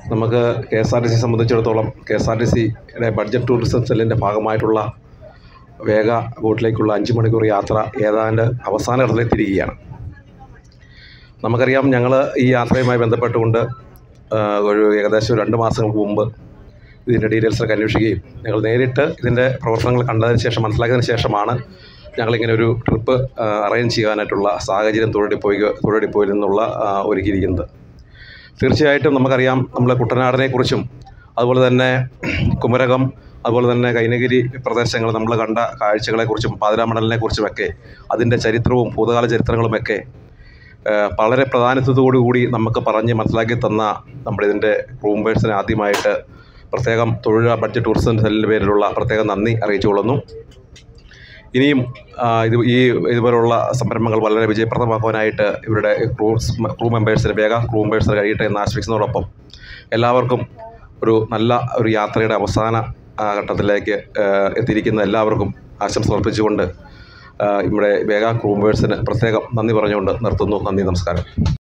നമുക്ക് K S R T C സംബന്ധിച്ചിടത്തോളം K S R T സിയുടെ ബഡ്ജറ്റ് ടൂറിസം സെല്ലിൻ്റെ ഭാഗമായിട്ടുള്ള വേഗ ബോട്ടിലേക്കുള്ള അഞ്ച് മണിക്കൂർ യാത്ര ഏതാണ്ട് അവസാന ഘട്ടത്തിലെത്തിയിരിക്കുകയാണ് നമുക്കറിയാം ഞങ്ങൾ ഈ യാത്രയുമായി ബന്ധപ്പെട്ടുകൊണ്ട് ആ, ഒരു ഏകദേശം രണ്ട് മാസങ്ങൾക്ക് മുമ്പ് ഇതിൻ്റെ ഡീറ്റെയിൽസൊക്കെ അന്വേഷിക്കുകയും ഞങ്ങൾ നേരിട്ട് ഇതിൻ്റെ പ്രവർത്തനങ്ങൾ കണ്ടതിന് ശേഷം മനസ്സിലാക്കിയതിന് ശേഷമാണ് ഞങ്ങളിങ്ങനെ ഒരു ട്രിപ്പ് അറേഞ്ച് ചെയ്യാനായിട്ടുള്ള സാഹചര്യം തൊഴിലിപ്പോയി തൊഴിലിപ്പോയിൽ നിന്നുള്ള ആ, ഒരുക്കിയിരിക്കുന്നത് തീർച്ചയായിട്ടും നമുക്കറിയാം നമ്മൾ കുട്ടനാടിനെക്കുറിച്ചും അതുപോലെ തന്നെ കുമരകം അതുപോലെ തന്നെ കൈനഗിരി പ്രദേശങ്ങൾ നമ്മൾ കണ്ട കാഴ്ചകളെക്കുറിച്ചും പാതിരാമണലിനെക്കുറിച്ചുമൊക്കെ അതിൻ്റെ ചരിത്രവും ഭൂതകാല ചരിത്രങ്ങളുമൊക്കെ ഏഹ്, വളരെ പ്രാധാന്യത്തോടു കൂടി നമുക്ക് പറഞ്ഞ് മനസ്സിലാക്കി തന്ന നമ്മുടെ ഇതിൻ്റെ റൂംബേഴ്സിനെ ആദ്യമായിട്ട് പ്രത്യേകം തൊഴിൽ ബഡ്ജറ്റ് ടൂറിസം സെല്ലിൻ്റെ പേരിലുള്ള പ്രത്യേകം നന്ദി അറിയിച്ചുകൊള്ളുന്നു ഇനിയും ആ, ഇത് ഈ ഇതുപോലുള്ള സംരംഭങ്ങൾ വളരെ വിജയപ്രദമാക്കുവാനായിട്ട് ഇവരുടെ ക്രൂസ് ക്രൂ മെമ്പേഴ്സിന് വേഗ ക്രൂ മെമ്പേഴ്സിന് കഴിയട്ടെ എന്ന് ആശംസിക്കുന്നതോടൊപ്പം എല്ലാവർക്കും ഒരു നല്ല ഒരു യാത്രയുടെ അവസാന ആ, ഘട്ടത്തിലേക്ക് ആ, എത്തിയിരിക്കുന്ന എല്ലാവർക്കും ആശംസ സമർപ്പിച്ചുകൊണ്ട് ആ, ഇവിടെ വേഗ ക്രൂ മെമ്പേഴ്സിന് പ്രത്യേകം നന്ദി പറഞ്ഞുകൊണ്ട് നിർത്തുന്നു നന്ദി നമസ്കാരം